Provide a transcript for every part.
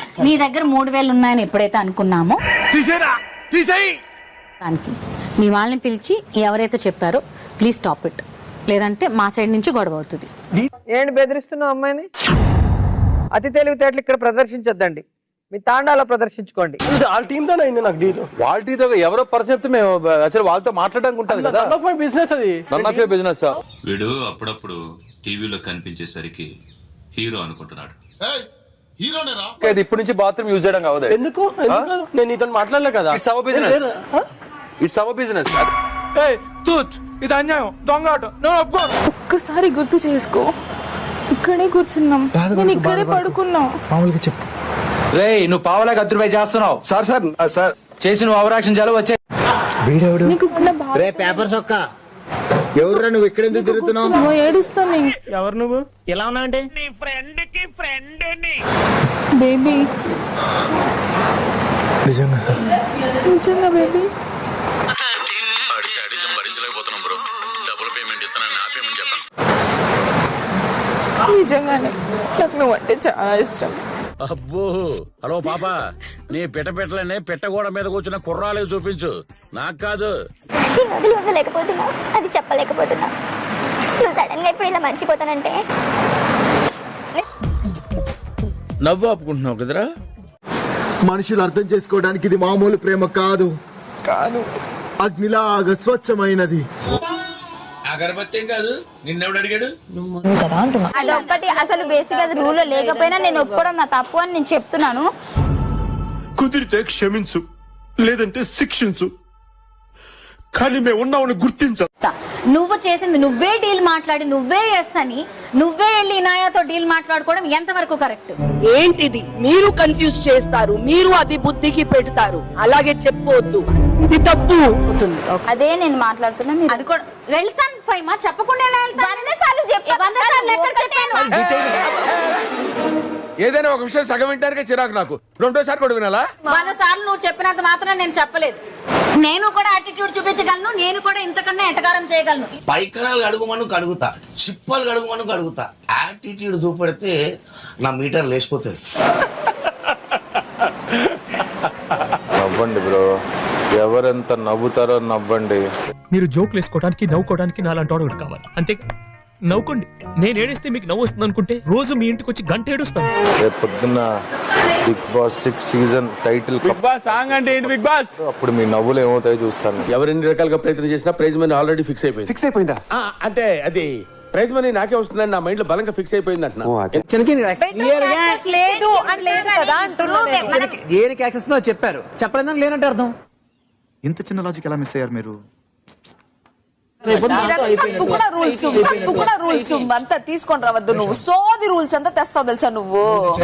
నీ దగ్గర మూడు వేలు ఉన్నాయని ఎప్పుడైతే అనుకున్నామో తీసేరా తీసేయి దానికి మీ వాళ్ళని పిలిచి ఎవరైతే చెప్పారో ప్లీజ్ స్టాప్ ఇట్ లేదంటే మా సైడ్ నుంచి గొడవ అవుతుంది ఏంటి బెదిరిస్తున్నావు అమ్మాయిని అతి తెలివితేటలు ఇక్కడ ప్రదర్శించొద్దండి మీ తాండాలో ప్రదర్శించుకోండి వాళ్ళ టీమ్ తోనే అయింది నాకు డీల్ వాళ్ళతో ఎవరో పర్సన్ చెప్తే మేము యాక్చువల్ వాళ్ళతో మాట్లాడడానికి ఉంటుంది కదా నన్ ఆఫ్ మై బిజినెస్ అది నన్ ఆఫ్ యూర్ బిజినెస్ వీడు అప్పుడప్పుడు టీవీలో కనిపించేసరికి హీరో అనుకుంటున్నాడు హీరోనేరా ఇది ఇప్పటి నుంచి బాత్రూమ్ యూజ్ చేయడం కావదు ఎందుకు ఎందుకు? నేను నీతో మాట్లాడలే కదా it's our business it's our business ఏయ్ తూచ్ ఇది అన్యాయం దొంగ ఆట నేను ఒప్పుకోను ఒక్కసారి గుర్తు చేసుకో ఇక్కడే కూర్చున్నాం నేను ఇక్కడే పడుకున్నా మామూలుగా చెప్పు రే నువ్వు పావలా కత్తిరిపై చేస్తున్నావు సార్ సార్ సార్ చేసి నువ్వు అవరాక్షన్ చాలు వచ్చే వీడెవడు నీకు ఉన్న బాధ రే పేపర్ సొక్క ఎవర్రా నువ్వు ఇక్కడెందుకు తిరుగుతున్నావు నువ్వు ఏడుస్తాను నేను ఎవరు నువ్వు ఎలా ఉన్నావు అంటే బేబీ నిజంగా నిజంగా బేబీ వాడి శాడిజం భరించలేకపోతున్నాం బ్రో డబుల్ పేమెంట్ ఇస్తానని నా పేమెంట్ చెప్పాను నిజంగానే నాకు నువ్వు అంటే చాలా ఇష్టం అబ్బో హలో పాప నీ పిట్ట పెట్టలనే పిట్టగోడ మీద కూర్చున్న కుర్రాలకు చూపించు నాకు కాదు వదిలి ఉండలేకపోతున్నా అది చెప్పలేకపోతున్నా నువ్వు సడన్ గా ఇప్పుడు ఇలా మర్చిపోతానంటే నవ్వు ఆపుకుంటున్నావు కదరా మనుషులు అర్థం చేసుకోవడానికి ఇది మామూలు ప్రేమ కాదు కాదు అగ్నిలాగా స్వచ్ఛమైనది అదొక్కటి అసలు బేసిక్ అది రూల్ లేకపోయినా నేను ఒప్పుకోవడం నా తప్పు అని నేను చెప్తున్నాను కుదిరితే క్షమించు లేదంటే శిక్షించు కానీ మేము ఉన్నామని గుర్తించ నువ్వు చేసింది నువ్వే డీల్ మాట్లాడి నువ్వే ఎస్ అని నువ్వే వెళ్ళి ఇనాయాతో డీల్ మాట్లాడుకోవడం ఎంతవరకు కరెక్ట్ ఏంటిది మీరు కన్ఫ్యూజ్ చేస్తారు మీరు అది బుద్ధికి పెడతారు అలాగే చెప్పవద్దు ఇది తప్పు అవుతుంది అదే నేను మాట్లాడుతున్నా మీరు అది కూడా వెళ్తాను పైమా చెప్పకుండా ఎలా వెళ్తాను? వంద సార్లు చెప్పా. వంద సార్లు ఎక్కడ చెప్పాను ఏదైనా ఒక విషయం సగం వింటానికే చిరాకు నాకు రెండోసారి కూడా వినాలా వంద సార్లు నువ్వు చెప్పినంత మాత్రం నేను చెప్పలేదు నేను కూడా అటిట్యూడ్ చూపించగలను నేను కూడా ఇంతకన్నా ఎటకారం చేయగలను పైకనాలు కడుగుమను కడుగుతా చిప్పలు కడుగుమను కడుగుతా యాటిట్యూడ్ చూపెడితే నా మీటర్ లేచిపోతుంది నవ్వండి బ్రో ఎవరెంత నవ్వుతారో నవ్వండి మీరు జోకులు వేసుకోవడానికి నవ్వుకోవడానికి నాలాంటి వాడు ఒకడు కావాలి అంతే నవ్వుకోండి నేను ఏడిస్తే మీకు నవ్వు వస్తుంది అనుకుంటే రోజు మీ ఇంటికి వచ్చి గంట ఏడుస్తాను రేపు పొద్దున్న big boss six season title big boss song అంటే ఏంటి బిగ్ బాస్ అప్పుడు మీ నవ్వులు ఏమవుతాయో చూస్తాను ఎవరెన్ని రకాలుగా ప్రయత్నం చేసినా ప్రైజ్ మనీ ఆల్రెడీ ఫిక్స్ అయిపోయింది ఫిక్స్ అయిపోయిందా అంటే అది ప్రైజ్ మనీ నాకే వస్తుందని నా మైండ్ లో బలంగా ఫిక్స్ అయిపోయింది అంటున్నా లేదు అని లేదు కదా అంటున్నాను దేనికి యాక్సెస్ చెప్పారు చెప్పలేదని లేనంటే అర్థం ఇంత చిన్న లాజిక్ ఎలా మిస్ అయ్యారు మీరు కూడా రూల్స్ కూడా రూల్స్ అంతా తీసుకొని రావద్దు నువ్వు సోది రూల్స్ అంతా తెస్తావు తెలుసా నువ్వు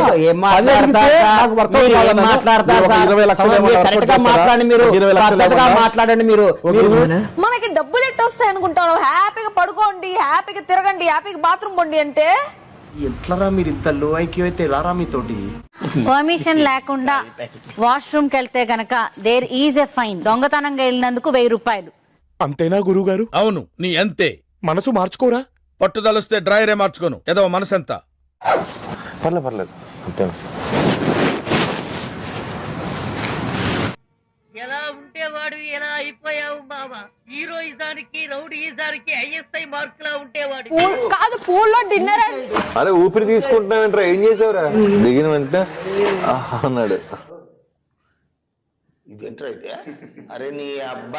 మాట్లాడండి మీరు మనకి డబ్బులు ఎట్టు వస్తాయి అనుకుంటాను హ్యాపీగా పడుకోండి హ్యాపీగా తిరగండి హ్యాపీగా బాత్రూమ్ పొండి అంటే ఎట్లరా మీరు ఇంత లో ఐక్యూ అయితే రారా మీతోటి పర్మిషన్ లేకుండా వాష్రూమ్ కి వెళ్తే గనక దేర్ ఈజ్ ఎ ఫైన్ దొంగతనంగా వెళ్ళినందుకు వెయ్యి రూపాయలు అంతేనా గురువు గారు అవును నీ అంతే మనసు మార్చుకోరా పట్టుదలొస్తే డ్రైరే మార్చుకోను ఏదో మనసంతా పర్లేదు పర్లేదు అంతే ఎలా ఉంటేవాడు ఎలా అయిపోయావు బాబా హీరోయిజానికి రౌడీయిజానికి ఐఎస్ఐ మార్కులా ఉంటేవాడు కాదు పూల్లో డిన్నర్ అరే ఊపిరి తీసుకుంటున్నానంటే ఏం చేసావురా దిగిన వెంటనే ఆహా అన్నాడు ఇదేంట్రా అయితే అరే నీ అబ్బా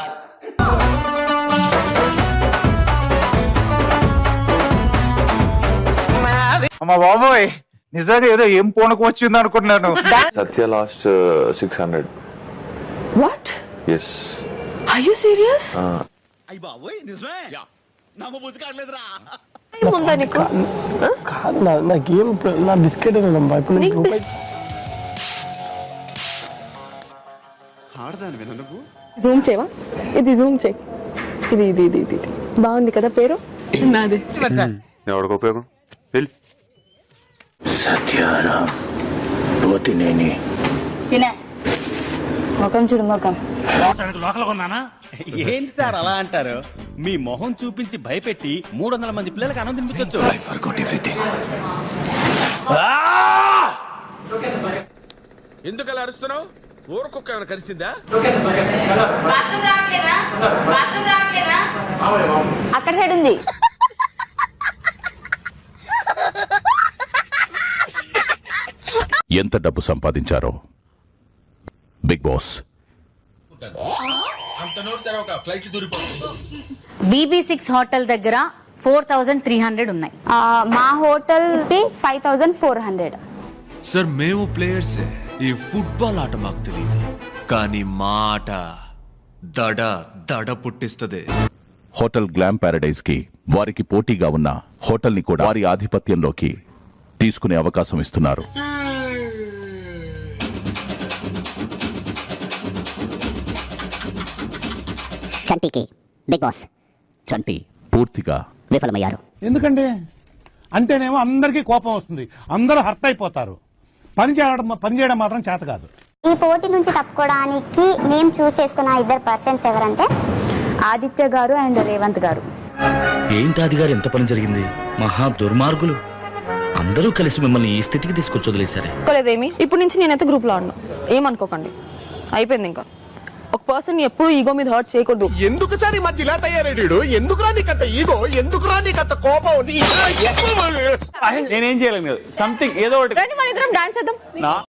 అమ్మా బాబోయ్ నిజంగా ఏదో ఏం పూనకం వచ్చింది అనుకుంటున్నాను Satya last six hundred what yes are you serious అయ్యి బాబోయ్ నిజమే నమ్మబుద్ధి కావట్లేదురా ఉందా నీకు కాదు నా నా గేమ్ నా బిస్కెట్ ఇప్పుడు నీకు రూపాయి- బిస్- జూమ్ చేయవా ఇది జూమ్ చేయి ఇది ఇది ఇది ఇది ఇది. బాగుంది కదా పేరు నాది ఎవరికి ఉపయోగం వెళ్ళి సత్యారాం పోతినేని వినే ముఖం చూడు ముఖం ఏంటి సార్ అలా అంటారు మీ మొహం చూపించి భయపెట్టి మూడు వందల మంది పిల్లలకు అన్నం తినిపించొచ్చు ఎందుకు అలా అరుస్తున్నావు ఊరకొక్క ఏమైనా కలిసిందా అక్కడ సైడ్ ఉంది ఎంత డబ్బు సంపాదించారో బిగ్ బాస్ అంత నోరు తెరవక ఫ్లైట్ దూరిపోతుంది బీబీ సిక్స్ హోటల్ దగ్గర ఫోర్ థౌజండ్ త్రీ హండ్రెడ్ ఉన్నాయి మా hotel five thousand four hundred sir మేము ప్లేయర్సే ఈ ఫుట్బాల్ ఆట మాకు తెలియదు కానీ మా ఆట దడ దడ పుట్టిస్తుంది హోటల్ గ్లామ్ ప్యారడైజ్ కి వారికి పోటీగా ఉన్న హోటల్ ని కూడా వారి ఆధిపత్యంలోకి తీసుకునే అవకాశం ఇస్తున్నారు చంటికి బిగ్ బాస్ చంటి పూర్తిగా విఫలమయ్యారు ఎందుకండి అంటేనేమో అందరికీ కోపం వస్తుంది అందరూ హర్ట్ అయిపోతారు పని చేయడం పని చేయడం మాత్రం చేత కాదు ఈ పోటీ నుంచి తప్పుకోవడానికి మేము చూస్ చేసుకున్న ఇద్దరు పర్సన్స్ ఎవరంటే ఆదిత్య గారు అండ్ రేవంత్ గారు ఏంటి అది గారు ఎంత పని జరిగింది మహా దుర్మార్గులు అందరూ కలిసి మిమ్మల్ని ఈ స్థితికి తీసుకొచ్చి వదిలేశారే అనుకోలేదేమి ఇప్పుడు నుంచి నేనైతే గ్రూప్ లో ఆడను ఏమనుకోకండి అయిపోయింది ఇంకా ఒక పర్సన్ ఎప్పుడు ఈగో మీద హర్ట్ చేయకూడదు ఎందుకు సార్ ఈ మధ్య ఇలా తయారయ్యాడు ఎందుకు రా నీకంత ఈగో ఎందుకు రా నీకంత కోపం నేనేం చేయలేను సంథింగ్ ఏదో ఒకటి రండి మన ఇద్దరం డాన్స్ చేద్దాం నా